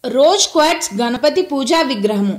rose quartz Ganapati పూజా విగ్రహము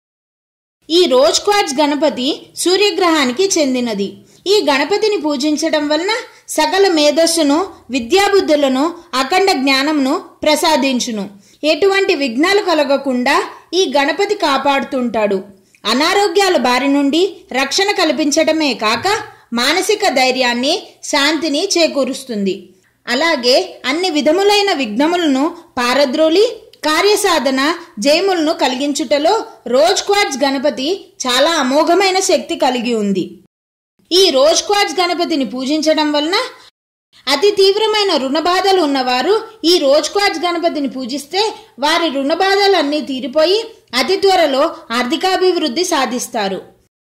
ఈ rose quartz Ganapati సూర్యగ్రహానికి చెందినది ఈ గణపతిని పూజించడం వలన సకల మేధస్సును విద్యాబుద్ధులను అఖండ జ్ఞానమును ప్రసాదించును ఎటువంటి విఘ్నాలు కలగకుండా ఈ గణపతి కాపాడుతుంటాడు అనారోగ్యాల బారి నుండి రక్షణ కల్పించడమే కాక మానసిక ధైర్యాన్ని శాంతిని చేకూరుస్తుంది అలాగే అన్ని విధములైన విఘ్నములను పారద్రోలి కార్యసాధన జయములను కలిగించుటలో రోజ్ క్వాడ్స్ గణపతి చాలా అమోఘమైన శక్తి కలిగి ఉంది ఈ రోజ్ క్వాడ్స్ గణపతిని పూజించడం వలన అతి తీవ్రమైన రుణ బాధలు ఉన్నవారు ఈ రోజ్ క్వాడ్స్ గణపతిని పూజిస్తే వారి రుణ బాధలన్నీ తీరిపోయి అతి త్వరలో ఆర్థికాభివృద్ధి సాధిస్తారు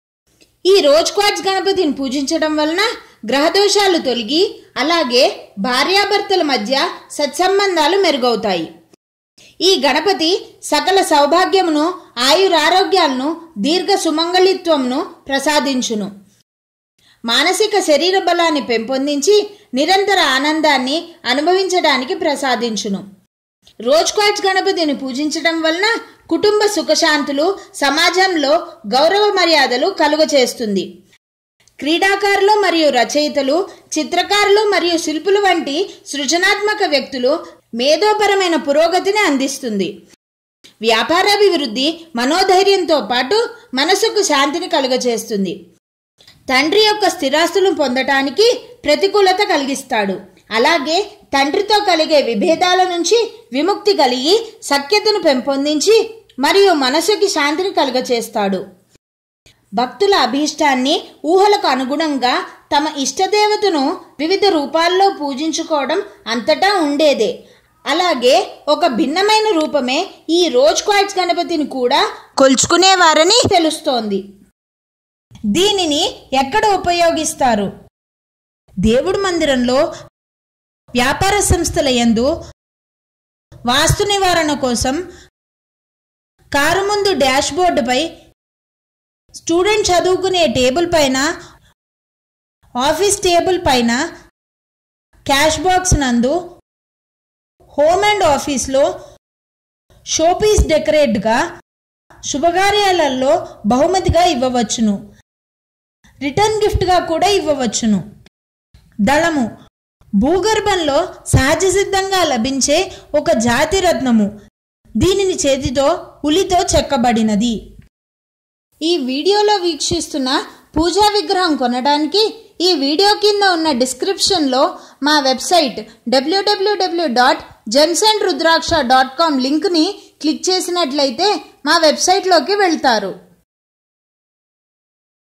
ఈ రోజ్ క్వాడ్స్ గణపతిని పూజించడం వలన గ్రహదోషాలు తొలగి అలాగే భార్యాభర్తల మధ్య సత్సంబంధాలు మెరుగవుతాయి ఈ గణపతి సకల సౌభాగ్యమును ఆయురారోగ్యాలను దీర్ఘ సుమంగళిత్వమును ప్రసాదించును మానసిక శరీర బలాన్ని పెంపొందించి నిరంతర ఆనందాన్ని అనుభవించడానికి ప్రసాదించును రోజ్ క్వాట్స్ గణపతిని పూజించడం వలన కుటుంబ సుఖశాంతులు సమాజంలో గౌరవ మర్యాదలు కలుగచేస్తుంది క్రీడాకారులు మరియు రచయితలు చిత్రకారులు మరియు శిల్పులు వంటి సృజనాత్మక వ్యక్తులు మేధోపరమైన పురోగతిని అందిస్తుంది వ్యాపారాభివృద్ధి మనోధైర్యంతో పాటు మనసుకు శాంతిని కలుగచేస్తుంది తండ్రి యొక్క స్థిరాస్తులను పొందటానికి ప్రతికూలత కలిగిస్తాడు అలాగే తండ్రితో కలిగే విభేదాల నుంచి విముక్తి కలిగి సఖ్యతను పెంపొందించి మరియు మనసుకి శాంతిని కలుగచేస్తాడు భక్తుల అభీష్టాన్ని ఊహలకు అనుగుణంగా తమ ఇష్టదేవతను వివిధ రూపాల్లో పూజించుకోవడం అంతటా ఉండేదే అలాగే ఒక భిన్నమైన రూపమే ఈ రోజ్ క్వాయిట్స్ గణపతిని కూడా కొల్చుకునేవారని తెలుస్తోంది దీనిని ఎక్కడ ఉపయోగిస్తారు దేవుడి మందిరంలో వ్యాపార సంస్థల యందు వాస్తు నివారణ కోసం కారు ముందు డాష్ బోర్డుపై స్టూడెంట్ చదువుకునే టేబుల్ పైన ఆఫీస్ టేబుల్ పైన క్యాష్ బాక్స్ నందు హోమ్ అండ్ ఆఫీస్లో షోపీస్ డెకరేట్గా శుభకార్యాలలో బహుమతిగా ఇవ్వవచ్చును రిటర్న్ గిఫ్ట్గా కూడా ఇవ్వవచ్చును దళము భూగర్భంలో సహజ సిద్ధంగా లభించే ఒక జాతి రత్నము దీనిని చేతితో ఉలితో చెక్కబడినది ఈ వీడియోలో వీక్షిస్తున్న పూజా విగ్రహం కొనడానికి ఈ వీడియో కింద ఉన్న డిస్క్రిప్షన్లో మా వెబ్సైట్ డబ్ల్యూడబ్ల్యూడబ్ల్యూ dot gems and Rudraksha dot com లింక్ని క్లిక్ చేసినట్లయితే మా వెబ్సైట్లోకి వెళ్తారు